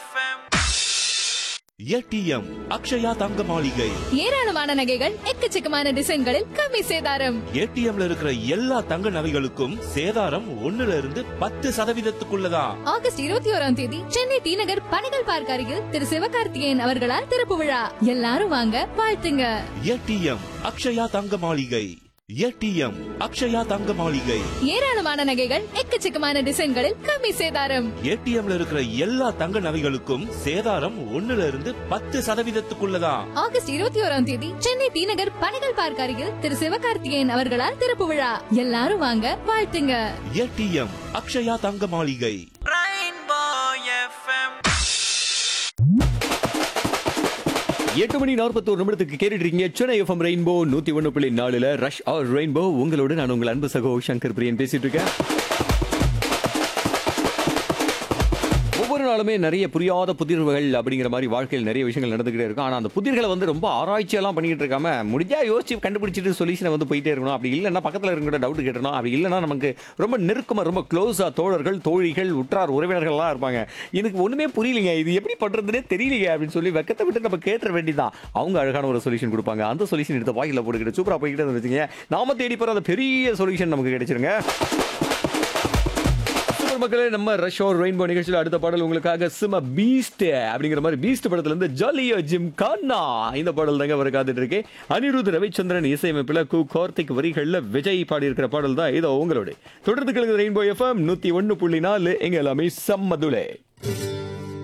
ATM Akshaya தங்க மாளிகை ஏராளமான நகைகள் எக்கச்சக்கமான டிசைன்களில் கம்மி சேதாரம் ஏடிஎம்ல இருக்கிற எல்லா தங்க நகைகளுக்கும் சேதாரம் ஒண்ணுல இருந்து பத்து சதவீதத்துக்குள்ளதான் ஆகஸ்ட் இருபத்தி ஓராம் தேதி சென்னை டி நகர் பணிகள் பார்க் அருகில் திரு சிவகார்த்திகேயன் அவர்களால் திறப்பு விழா எல்லாரும் வாங்க வாழ்த்துங்க ஏடிஎம் அக்ஷயா தங்க மாளிகை ஏடிஎம் அக்ஷயா தங்க மாளிகை ஏராளமான நகைகள் எக்கச்சக்கமான டிசைன்களில் கம்மி சேதாரம் ஏடிஎம்ல இருக்கிற எல்லா தங்க நகைகளுக்கும் சேதாரம் ஒண்ணுல இருந்து பத்து சதவீதத்துக்குள்ளதான் ஆகஸ்ட் இருபத்தி ஓராம் தேதி சென்னை டி நகர் பணிகள் பார்க் அருகில் திரு சிவகார்த்திகேயன் அவர்களால் திறப்பு விழா எல்லாரும் வாங்க வாழ்த்துங்க ஏடிஎம் அக்ஷயா தங்க மாளிகை எட்டு மணி நாற்பத்தோரு நிமிடத்துக்கு கேட்டுட்டு இருக்கீங்க சென்னை எஃப்எம் ரெயின்போ நூத்தி ஒன்று புள்ளி நாலுல ரஷ் ஆர் ரெயின்போ உங்களோட நான் உங்கள் அன்பு சகோ சங்கர் பிரியன் பேசிட்டு இருக்கேன் ஒவ்வொரு நாளுமே நிறைய புரியாத புதிர்வுகள் அப்படிங்கிற மாதிரி வாழ்க்கையில் நிறைய விஷயங்கள் நடந்துகிட்டே இருக்கும் ஆனால் அந்த புதிர்களை வந்து ரொம்ப ஆராய்ச்சியெல்லாம் பண்ணிட்டு இருக்காம முடிஞ்சா யோசிச்சு கண்டுபிடிச்சிட்டு சொல்யூஷனை வந்து போயிட்டே இருக்கணும் அப்படி இல்லைன்னா பக்கத்தில் இருக்கிற டவுட் கேட்டணும் அப்படி இல்லைன்னா நமக்கு ரொம்ப நெருக்கமாக ரொம்ப க்ளோஸாக தோழர்கள் தோழிகள் உற்றார் உறவினர்கள்லாம் இருப்பாங்க எனக்கு ஒன்றுமே புரியலைங்க இது எப்படி பண்ணுறதுனே தெரியலைங்க அப்படின்னு சொல்லி வெக்கத்தை விட்டு நம்ம கேட்டுற வேண்டியதான் அவங்க அழகான ஒரு சொல்யூஷன் கொடுப்பாங்க அந்த சொல்யூஷன் எடுத்து வாயில போட்டுக்கிட்டு சூப்பராக போய்கிட்டு வச்சுங்க நாம தேடி போகிற அந்த பெரிய சொல்யூஷன் நமக்கு கிடைச்சிருங்க சூப்பர் மக்களே நம்ம ரஷோர் ரெயின்போ நிகழ்ச்சியில் அடுத்த பாடல் உங்களுக்காக சிம பீஸ்ட் அப்படிங்கிற மாதிரி பீஸ்ட் படத்துல இருந்து ஜாலியோ ஜிம் கான்னா இந்த பாடல் தாங்க வர காத்துட்டு இருக்கேன் அனிருத் ரவிச்சந்திரன் இசையமைப்பில் கு கார்த்திக் வரிகள்ல விஜய் பாடி இருக்கிற பாடல் தான் இதோ உங்களோட தொடர்ந்து கிழங்கு ரெயின்போ எஃப்எம் நூத்தி ஒன்னு புள்ளி நாலு எங்க எல்லாமே சம்மதுலே